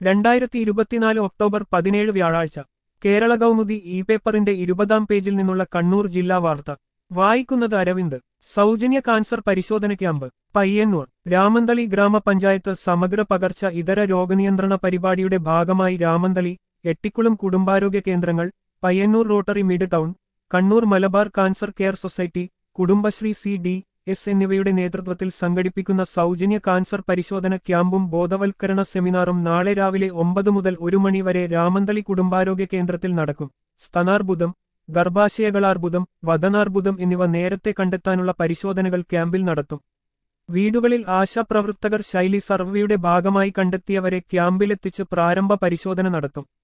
രണ്ടായിരത്തി ഇരുപത്തിനാല് ഒക്ടോബർ പതിനേഴ് വ്യാഴാഴ്ച കേരള കൗമുദി ഇ പേപ്പറിന്റെ ഇരുപതാം പേജിൽ നിന്നുള്ള കണ്ണൂർ ജില്ലാ വാർത്ത വായിക്കുന്നത് അരവിന്ദ് സൗജന്യ കാൻസർ പരിശോധന ക്യാമ്പ് പയ്യന്നൂർ രാമന്തളി ഗ്രാമപഞ്ചായത്ത് സമഗ്ര പകർച്ച ഇതര രോഗനിയന്ത്രണ പരിപാടിയുടെ ഭാഗമായി രാമന്തളി എട്ടിക്കുളം കുടുംബാരോഗ്യ കേന്ദ്രങ്ങൾ Payyanur Rotary Mid Town Kannur Malabar Cancer Care Society Kudumbashree C D S എന്നിവയുടെ നേതൃത്വത്തിൽ സംഘടിപ്പിക്കുന്ന സൗജന്യ കാൻസർ പരിശോധന ക്യാമ്പും ബോധവൽക്കരണ സെമിനാറും നാളെ രാവിലെ ഒമ്പത് മുതൽ ഒരു മണി വരെ രാമന്തളി കുടുംബാരോഗ്യ കേന്ദ്രത്തിൽ നടക്കും സ്തനാർബുദം ഗർഭാശയകളാർബുദം വദനാർബുദം എന്നിവ നേരത്തെ കണ്ടെത്താനുള്ള പരിശോധനകൾ ക്യാമ്പിൽ നടത്തും വീടുകളിൽ ആശാപ്രവർത്തകർ ശൈലി സർവേയുടെ ഭാഗമായി കണ്ടെത്തിയവരെ ക്യാമ്പിലെത്തിച്ച് പ്രാരംഭ പരിശോധന നടത്തും